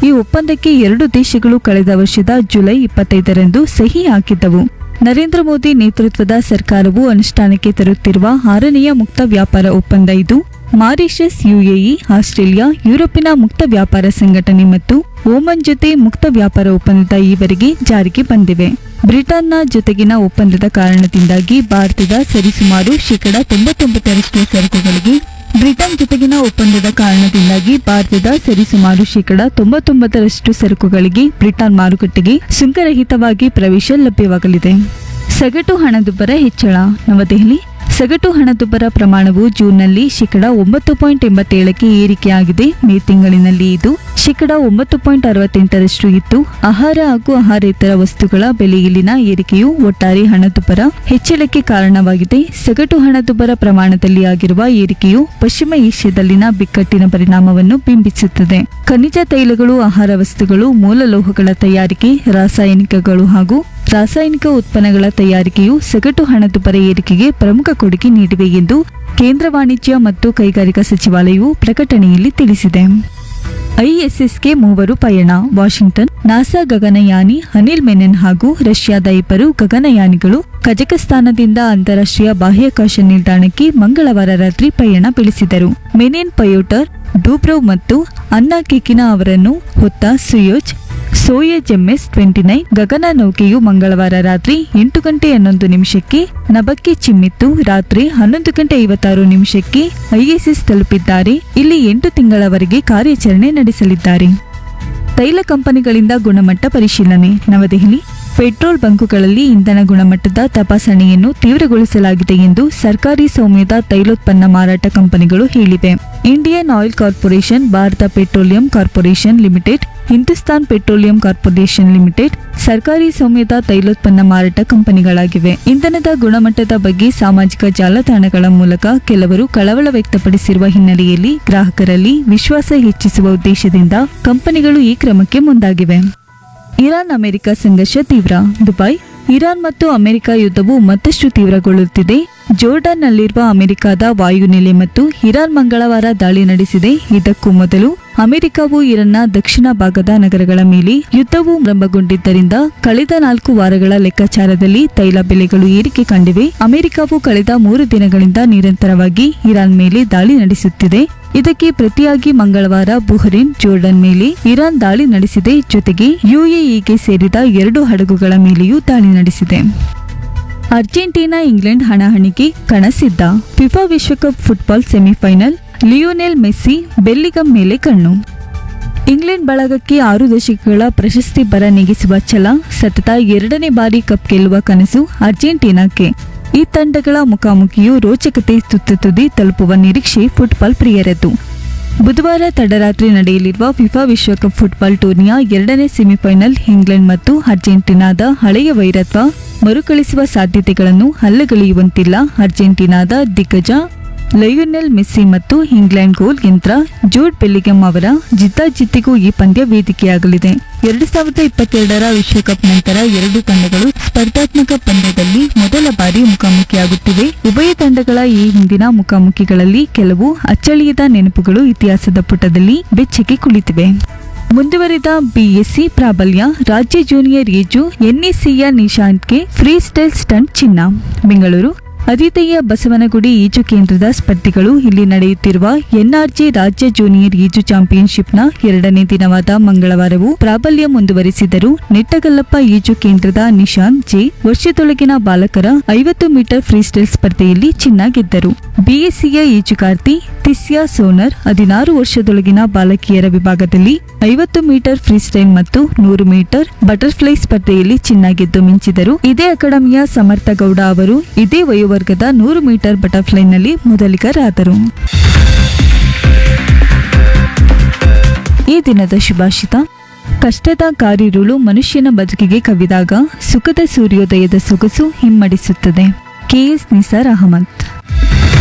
ಈ ಒಪ್ಪಂದಕ್ಕೆ ಎರಡು ದೇಶಗಳು ಕಳೆದ ವರ್ಷದ ಜುಲೈ ಇಪ್ಪತ್ತೈದರಂದು ಸಹಿ ಹಾಕಿದ್ದವು ನರೇಂದ್ರ ಮೋದಿ ನೇತೃತ್ವದ ಸರ್ಕಾರವು ಅನುಷ್ಠಾನಕ್ಕೆ ತರುತ್ತಿರುವ ಆರನೆಯ ಮುಕ್ತ ವ್ಯಾಪಾರ ಒಪ್ಪಂದ ಇದು ಮಾರಿಷಸ್ ಯುಎಇ ಆಸ್ಟ್ರೇಲಿಯಾ ಯುರೋಪಿನ ಮುಕ್ತ ವ್ಯಾಪಾರ ಸಂಘಟನೆ ಮತ್ತು ಓಮನ್ ಜೊತೆ ಮುಕ್ತ ವ್ಯಾಪಾರ ಒಪ್ಪಂದದ ಈವರೆಗೆ ಜಾರಿಗೆ ಬಂದಿವೆ ಬ್ರಿಟನ್ನ ಜೊತೆಗಿನ ಒಪ್ಪಂದದ ಕಾರಣದಿಂದಾಗಿ ಭಾರತದ ಸರಿಸುಮಾರು ಶೇಕಡ ತೊಂಬತ್ತೊಂಬತ್ತರಷ್ಟು ಸರಕುಗಳಿಗೆ ಬ್ರಿಟನ್ ಜೊತೆಗಿನ ಒಪ್ಪಂದದ ಕಾರಣದಿಂದಾಗಿ ಭಾರತದ ಸರಿಸುಮಾರು ಶೇಕಡ ತೊಂಬತ್ತೊಂಬತ್ತರಷ್ಟು ಸರಕುಗಳಿಗೆ ಬ್ರಿಟನ್ ಮಾರುಕಟ್ಟೆಗೆ ಸುಂಕರಹಿತವಾಗಿ ಪ್ರವೇಶ ಲಭ್ಯವಾಗಲಿದೆ ಸಗಟು ಹಣದುಬ್ಬರ ಹೆಚ್ಚಳ ನವದೆಹಲಿ ಸಗಟು ಹಣದುಬ್ಬರ ಪ್ರಮಾಣವು ಜೂನ್ನಲ್ಲಿ ಶೇಕಡ ಒಂಬತ್ತು ಪಾಯಿಂಟ್ ಎಂಬತ್ತೇಳಕ್ಕೆ ಏರಿಕೆಯಾಗಿದೆ ಮೇ ತಿಂಗಳಿನಲ್ಲಿ ಇದು ಶೇಕಡ ಒಂಬತ್ತು ಪಾಯಿಂಟ್ ಅರವತ್ತೆಂಟರಷ್ಟು ಇತ್ತು ಆಹಾರ ಹಾಗೂ ಆಹಾರೇತರ ವಸ್ತುಗಳ ಬೆಲೆಯಲ್ಲಿನ ಏರಿಕೆಯು ಒಟ್ಟಾರೆ ಹಣದುಬ್ಬರ ಹೆಚ್ಚಳಕ್ಕೆ ಕಾರಣವಾಗಿದೆ ಸಗಟು ಹಣದುಬ್ಬರ ಪ್ರಮಾಣದಲ್ಲಿ ಆಗಿರುವ ಏರಿಕೆಯು ಪಶ್ಚಿಮ ಏಷ್ಯಾದಲ್ಲಿನ ಬಿಕ್ಕಟ್ಟಿನ ಪರಿಣಾಮವನ್ನು ಬಿಂಬಿಸುತ್ತದೆ ಖನಿಜ ತೈಲಗಳು ಆಹಾರ ವಸ್ತುಗಳು ಮೂಲಲೋಹಗಳ ತಯಾರಿಕೆ ರಾಸಾಯನಿಕಗಳು ಹಾಗೂ ರಾಸಾಯನಿಕ ಉತ್ಪನ್ನಗಳ ತಯಾರಿಕೆಯು ಸಗಟು ಹಣದುಬ್ಬರ ಏರಿಕೆಗೆ ಪ್ರಮುಖ ಕೊಡುಗೆ ನೀಡಿವೆ ಎಂದು ಕೇಂದ್ರ ವಾಣಿಜ್ಯ ಮತ್ತು ಕೈಗಾರಿಕಾ ಸಚಿವಾಲಯವು ಪ್ರಕಟಣೆಯಲ್ಲಿ ತಿಳಿಸಿದೆ ಐಎಸ್ಎಸ್ಗೆ ಮೂವರು ಪಯಣ ವಾಷಿಂಗ್ಟನ್ ನಾಸಾ ಗಗನಯಾನಿ ಅನಿಲ್ ಮೆನನ್ ಹಾಗೂ ರಷ್ಯಾದ ಇಬ್ಬರು ಗಗನಯಾನಿಗಳು ಕಜಕಸ್ತಾನದಿಂದ ಅಂತಾರಾಷ್ಟ್ರೀಯ ಬಾಹ್ಯಾಕಾಶ ನಿಲ್ದಾಣಕ್ಕೆ ಮಂಗಳವಾರ ರಾತ್ರಿ ಪಯಣ ಬೆಳೆಸಿದರು ಮೆನೆನ್ ಪಯೋಟರ್ ಡೂಬ್ರೋವ್ ಮತ್ತು ಅನ್ನಾ ಕೆಕಿನಾ ಅವರನ್ನು ಹೊತ್ತ Soyuz Soyuz MS twenty nine ಗಗನ ನೌಕೆಯು ಮಂಗಳವಾರ ರಾತ್ರಿ ಎಂಟು ಗಂಟೆ ಹನ್ನೊಂದು ನಿಮಿಷಕ್ಕೆ ನಭಕ್ಕೆ ಚಿಮ್ಮಿತ್ತು ರಾತ್ರಿ ಹನ್ನೊಂದು ಗಂಟೆ ಐವತ್ತಾರು ನಿಮಿಷಕ್ಕೆ ಐಎಸ್ಎಸ್ ತಲುಪಿದ್ದಾರೆ ಇಲ್ಲಿ ಎಂಟು ತಿಂಗಳವರೆಗೆ ಕಾರ್ಯಾಚರಣೆ ನಡೆಸಲಿದ್ದಾರೆ ತೈಲ ಕಂಪನಿಗಳಿಂದ ಗುಣಮಟ್ಟ ಪರಿಶೀಲನೆ ನವದೆಹಲಿ ಪೆಟ್ರೋಲ್ ಬಂಕುಗಳಲ್ಲಿ ಇಂಧನ ಗುಣಮಟ್ಟದ ತಪಾಸಣೆಯನ್ನು ತೀವ್ರಗೊಳಿಸಲಾಗಿದೆ ಎಂದು ಸರ್ಕಾರಿ ಸ್ವಾಮ್ಯದ ತೈಲೋತ್ಪನ್ನ ಮಾರಾಟ ಕಂಪನಿಗಳು ಹೇಳಿವೆ Indian oil corporation Bharat petroleum corporation limited Hindustan petroleum corporation limited ಸರ್ಕಾರಿ ಸ್ವಾಮ್ಯದ ತೈಲೋತ್ಪನ್ನ ಮಾರಾಟ ಕಂಪನಿಗಳಾಗಿವೆ ಇಂಧನದ ಗುಣಮಟ್ಟದ ಬಗ್ಗೆ ಸಾಮಾಜಿಕ ಜಾಲತಾಣಗಳ ಮೂಲಕ ಕೆಲವರು ಕಳವಳ ವ್ಯಕ್ತಪಡಿಸಿರುವ ಹಿನ್ನೆಲೆಯಲ್ಲಿ ಗ್ರಾಹಕರಲ್ಲಿ ವಿಶ್ವಾಸ ಹೆಚ್ಚಿಸುವ ಉದ್ದೇಶದಿಂದ ಕಂಪನಿಗಳು ಈ ಕ್ರಮಕ್ಕೆ ಮುಂದಾಗಿವೆ ಇರಾನ್ ಅಮೆರಿಕ ಸಂಘರ್ಷ ತೀವ್ರ ದುಬೈ ಇರಾನ್ ಮತ್ತು ಅಮೆರಿಕ ಯುದ್ಧವು ಮತ್ತಷ್ಟು ತೀವ್ರಗೊಳ್ಳುತ್ತಿದೆ ಜೋರ್ಡನ್ನಲ್ಲಿರುವ ಅಮೆರಿಕದ ವಾಯುನೆಲೆ ಮತ್ತು ಇರಾನ್ ಮಂಗಳವಾರ ದಾಳಿ ನಡೆಸಿದೆ ಇದಕ್ಕೂ ಮೊದಲು ಅಮೆರಿಕವು ಇರಾನ್ನ ದಕ್ಷಿಣ ಭಾಗದ ನಗರಗಳ ಮೇಲೆ ಯುದ್ಧವು ಆರಂಭಗೊಂಡಿದ್ದರಿಂದ ಕಳೆದ ನಾಲ್ಕು ವಾರಗಳ ಲೆಕ್ಕಾಚಾರದಲ್ಲಿ ತೈಲ ಬೆಲೆಗಳು ಏರಿಕೆ ಕಂಡಿವೆ ಅಮೆರಿಕವು ಕಳೆದ ಮೂರು ದಿನಗಳಿಂದ ನಿರಂತರವಾಗಿ ಇರಾನ್ ಮೇಲೆ ದಾಳಿ ನಡೆಸುತ್ತಿದೆ ಇದಕ್ಕೆ ಪ್ರತಿಯಾಗಿ ಮಂಗಳವಾರ ಬುಹರಿನ್ ಜೋರ್ಡನ್ ಮೇಲೆ ಇರಾನ್ ದಾಳಿ ನಡೆಸಿದೆ ಜೊತೆಗೆ ಯುಎಇಗೆ ಸೇರಿದ ಎರಡು ಹಡಗುಗಳ ಮೇಲೆಯೂ ದಾಳಿ ನಡೆಸಿದೆ ಅರ್ಜೆಂಟೀನಾ ಇಂಗ್ಲೆಂಡ್ ಹಣಾಹಣಿಗೆ ಕಣಸಿದ್ದ ಫಿಫಾ ವಿಶ್ವಕಪ್ football semifinal Lionel Messi Bellingham ಮೇಲೆ ಕಣ್ಣು ಇಂಗ್ಲೆಂಡ್ ಬಳಗಕ್ಕೆ ಆರು ದಶಕಗಳ ಪ್ರಶಸ್ತಿ ಬರ ನೀಗಿಸುವ ಛಲ ಸತತ ಎರಡನೇ ಬಾರಿ ಕಪ್ ಗೆಲ್ಲುವ ಕನಸು ಅರ್ಜೆಂಟೀನಾಕ್ಕೆ ಈ ತಂಡಗಳ ಮುಖಾಮುಖಿಯು ರೋಚಕತೆ ತುತ್ತ ತುದಿ ತಲುಪುವ ನಿರೀಕ್ಷೆ ಫುಟ್ಬಾಲ್ ಪ್ರಿಯರದ್ದು ಬುಧವಾರ ತಡರಾತ್ರಿ ನಡೆಯಲಿರುವ ಫಿಫಾ ವಿಶ್ವಕಪ್ ಫುಟ್ಬಾಲ್ ಟೂರ್ನಿಯ ಎರಡನೇ ಸೆಮಿಫೈನಲ್ ಇಂಗ್ಲೆಂಡ್ ಮತ್ತು ಅರ್ಜೆಂಟೀನಾದ ಹಳೆಯ ವೈರತ್ವ ಮರುಕಳಿಸುವ ಸಾಧ್ಯತೆಗಳನ್ನು ಹಲ್ಲಗಳೆಯುವಂತಿಲ್ಲ ಅರ್ಜೆಂಟೀನಾದ ದಿಗ್ಗಜ ಲಯೋನೆಲ್ ಮೆಸ್ಸಿ ಮತ್ತು ಇಂಗ್ಲೆಂಡ್ ಗೋಲ್ ಯಂತ್ರ ಜೂಡ್ ಬೆಲ್ಲಿಗಮ್ ಅವರ ಜಿದ್ದಾಜಿದ್ದಿಗೂ ಈ ಪಂದ್ಯ ವೇದಿಕೆಯಾಗಲಿದೆ ಎರಡು ಸಾವಿರದ ಇಪ್ಪತ್ತೆರಡರ ವಿಶ್ವಕಪ್ ನಂತರ ಎರಡು ತಂಡಗಳು ಸ್ಪರ್ಧಾತ್ಮಕ ಪಂದ್ಯದಲ್ಲಿ ಮೊದಲ ಬಾರಿ ಮುಖಾಮುಖಿಯಾಗುತ್ತಿವೆ ಉಭಯ ತಂಡಗಳ ಈ ಹಿಂದಿನ ಮುಖಾಮುಖಿಗಳಲ್ಲಿ ಕೆಲವು ಅಚ್ಚಳಿಯದ ನೆನಪುಗಳು ಇತಿಹಾಸದ ಪುಟದಲ್ಲಿ ಬೆಚ್ಚಗೆ ಕುಳಿತಿವೆ ಮುಂದುವರಿದ ಬಿಎಸ್ಸಿ ಪ್ರಾಬಲ್ಯ ರಾಜ್ಯ ಜೂನಿಯರ್ ಏಜು ಎನ್ಎಸ್ಸಿಯ ನಿಶಾಂತ್ಗೆ ಫ್ರೀ ಸ್ಟೈಲ್ ಸ್ಟಂಟ್ ಚಿನ್ನ ಬೆಂಗಳೂರು ಅದಿತೆಯ ಬಸವನಗುಡಿ ಈಜು ಕೇಂದ್ರದ ಸ್ಪರ್ಧಿಗಳು ಇಲ್ಲಿ ನಡೆಯುತ್ತಿರುವ ಎನ್ಆರ್ಜಿ ರಾಜ್ಯ ಜೂನಿಯರ್ ಈಜು ಚಾಂಪಿಯನ್ಶಿಪ್ನ ಎರಡನೇ ದಿನವಾದ ಮಂಗಳವಾರವೂ ಪ್ರಾಬಲ್ಯ ಮುಂದುವರಿಸಿದರು ನೆಟ್ಟಗಲ್ಲಪ್ಪ ಈಜು ಕೇಂದ್ರದ ನಿಶಾಂತ್ ಜೆ ವರ್ಷದೊಳಗಿನ ಬಾಲಕರ ಐವತ್ತು ಮೀಟರ್ ಫ್ರೀಸ್ಟೈಲ್ ಸ್ಪರ್ಧೆಯಲ್ಲಿ ಚಿನ್ನ ಗೆದ್ದರು ಬಿಎಸ್ಸಿಯ ಈಜುಗಾರ್ತಿ ತಿಸ್ಯಾ ಸೋನರ್ ಹದಿನಾರು ವರ್ಷದೊಳಗಿನ ಬಾಲಕಿಯರ ವಿಭಾಗದಲ್ಲಿ ಐವತ್ತು ಮೀಟರ್ ಫ್ರೀಸ್ಟೈಲ್ ಮತ್ತು ನೂರು ಮೀಟರ್ ಬಟರ್ಫ್ಲೈ ಸ್ಪರ್ಧೆಯಲ್ಲಿ ಚಿನ್ನ ಗೆದ್ದು ಮಿಂಚಿದರು ಇದೇ ಅಕಾಡೆಮಿಯ ಸಮರ್ಥ ಗೌಡ ಅವರು ಇದೇ ವಯೋವರ್ಗದ ನೂರು ಮೀಟರ್ ಬಟರ್ಫ್ಲೈನಲ್ಲಿ ಮೊದಲಿಗರಾದರು ಈ ದಿನದ ಶುಭಾಷಿತ ಕಷ್ಟದ ಕಾರಿರುಳು ಮನುಷ್ಯನ ಬದುಕಿಗೆ ಕವಿದಾಗ ಸುಖದ ಸೂರ್ಯೋದಯದ ಸೊಗಸು ಹಿಮ್ಮಡಿಸುತ್ತದೆ ಕೆಎಸ್ ನಿಸಾರ್ ಅಹಮದ್